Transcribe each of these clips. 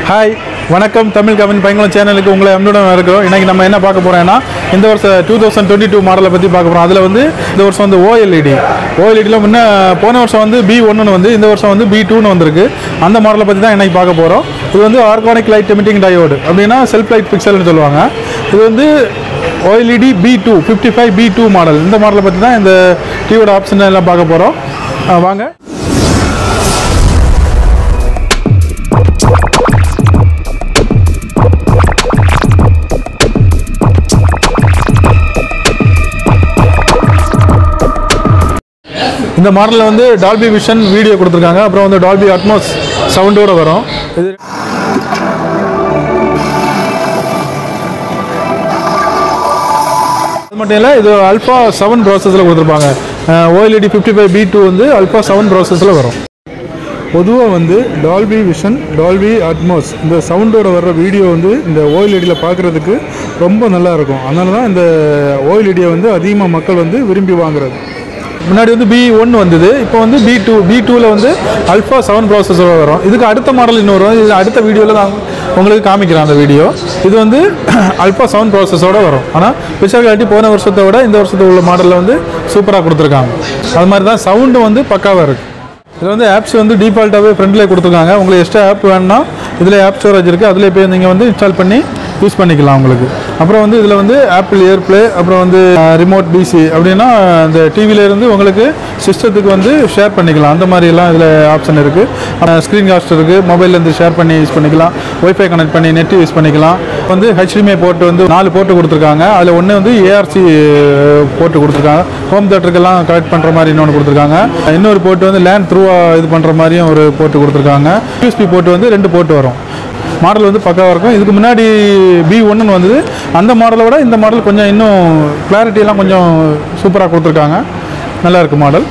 hi வணக்கம் தமிழ் கவன் பையங்குளம் சேனலுக்கு உங்களை அன்புடன் இருக்கிறோம் இன்னைக்கு நம்ம என்ன பார்க்க போறோம்னா இந்த வருஷம் டூ தௌசண்ட் டுவெண்ட்டி டூ மாடலை பற்றி பார்க்க போகிறோம் அதில் வந்து இந்த வருஷம் வந்து ஓஎல்இடி ஓஎல்இடியில் முன்ன போன வருஷம் வந்து பி ஒன்னு வந்து இந்த வருஷம் வந்து பி டூன்னு வந்திருக்கு அந்த மாடலை பற்றி தான் இன்னைக்கு பார்க்க போகிறோம் இது வந்து ஆர்கானிக் லைட் எமிட்டிங் டயோடு அப்படின்னா செல்ஃப் லைட் பிக்சல்னு சொல்லுவாங்க இது வந்து OLED B two fifty five B two model இந்த மாடலை பற்றி தான் இந்த டிவியோட ஆப்ஷன் எல்லாம் பார்க்க போகிறோம் வாங்க இந்த மாடலில் வந்து டால்பி விஷன் வீடியோ கொடுத்துருக்காங்க அப்புறம் வந்து டால்பி அட்மாஸ் சவுண்டோட வரும் இது அது மட்டும் இல்லை இது அல்ஃபா செவன் ப்ராசஸில் கொடுத்துருப்பாங்க OLED fifty five B two வந்து அல்ஃபா செவன் ப்ராசஸில் வரும் பொதுவாக வந்து டால்பி விஷன் டால்பி அட்மாஸ் இந்த சவுண்டோட வர்ற வீடியோ வந்து இந்த ஓஎல்இடியில் பார்க்குறதுக்கு ரொம்ப நல்லா இருக்கும் அதனால தான் இந்த ஓஎல்இடியை வந்து அதிகமாக மக்கள் வந்து விரும்பி வாங்குறது முன்னாடி வந்து பி ஒன் வந்தது இப்போ வந்து பி டூ பி டூவில் வந்து அல்ஃபா செவன் ப்ராசஸரோட வரும் இதுக்கு அடுத்த மாடல் இன்னொரு வரும் இது அடுத்த வீடியோவில் நான் உங்களுக்கு காமிக்கிறேன் அந்த வீடியோ இது வந்து அல்ஃபா செவன் ப்ராசஸோட வரும் ஆனால் பிக்சர் கிளாரிட்டி போன வருஷத்தை விட இந்த வருஷத்துல உள்ள மாடலில் வந்து சூப்பராக கொடுத்துருக்காங்க அது மாதிரி தான் சவுண்டு வந்து பக்காவாக இருக்குது இதில் வந்து ஆப்ஸ் வந்து டிஃபால்ட்டாகவே ஃப்ரண்ட்லேயே கொடுத்துருக்காங்க உங்களுக்கு எக்ஸ்ட்ரா ஆப் வேணும்னா இதில் ஆப் ஸ்டோரேஜ் இருக்குது அதில் போய் நீங்கள் வந்து இன்ஸ்டால் பண்ணி யூஸ் பண்ணிக்கலாம் உங்களுக்கு அப்புறம் வந்து இதில் வந்து ஆப்பிள் ஏர்ப்ளே அப்புறம் வந்து ரிமோட் பிசி அப்படின்னா இந்த டிவிலேருந்து உங்களுக்கு சிஸ்டத்துக்கு வந்து ஷேர் பண்ணிக்கலாம் அந்த மாதிரிலாம் இதில் ஆப்ஷன் இருக்குது ஸ்க்ரீன் காஸ்ட் இருக்குது மொபைல்லேருந்து ஷேர் பண்ணி யூஸ் பண்ணிக்கலாம் ஒய்ஃபை கனெக்ட் பண்ணி நெட் யூஸ் பண்ணிக்கலாம் வந்து ஹெச்டிஎம்ஐ போர்ட் வந்து நாலு போர்ட்டு கொடுத்துருக்காங்க அதில் ஒன்று வந்து ஏஆர்சி போர்ட்டு கொடுத்துருக்காங்க ஹோம் தேட்டருக்கெல்லாம் கனெக்ட் பண்ணுற மாதிரி இன்னொன்று கொடுத்துருக்காங்க இன்னொரு போர்ட்டு வந்து லேண்ட் த்ரூவாக இது பண்ணுற மாதிரியும் ஒரு போர்ட்டு கொடுத்துருக்காங்க யூஎஸ்பி போர்ட்டு வந்து ரெண்டு போர்ட்டு வரும் மாடல் வந்து பக்காவாக இருக்கும் இதுக்கு முன்னாடி பி ஒன்னு வந்தது அந்த மாடலை விட இந்த மாடல் கொஞ்சம் இன்னும் clarity எல்லாம் கொஞ்சம் சூப்பராக கொடுத்துருக்காங்க நல்லா இருக்கு மாடல்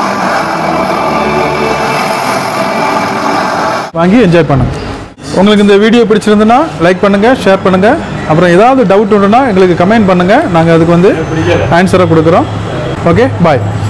வாங்கி என்ஜாய் பண்ணுங்க உங்களுக்கு இந்த வீடியோ பிடிச்சிருந்துன்னா லைக் பண்ணுங்கள் ஷேர் பண்ணுங்கள் அப்புறம் ஏதாவது டவுட் உண்டுன்னா எங்களுக்கு கமெண்ட் பண்ணுங்கள் நாங்கள் அதுக்கு வந்து ஆன்சரை கொடுக்குறோம் ஓகே பாய்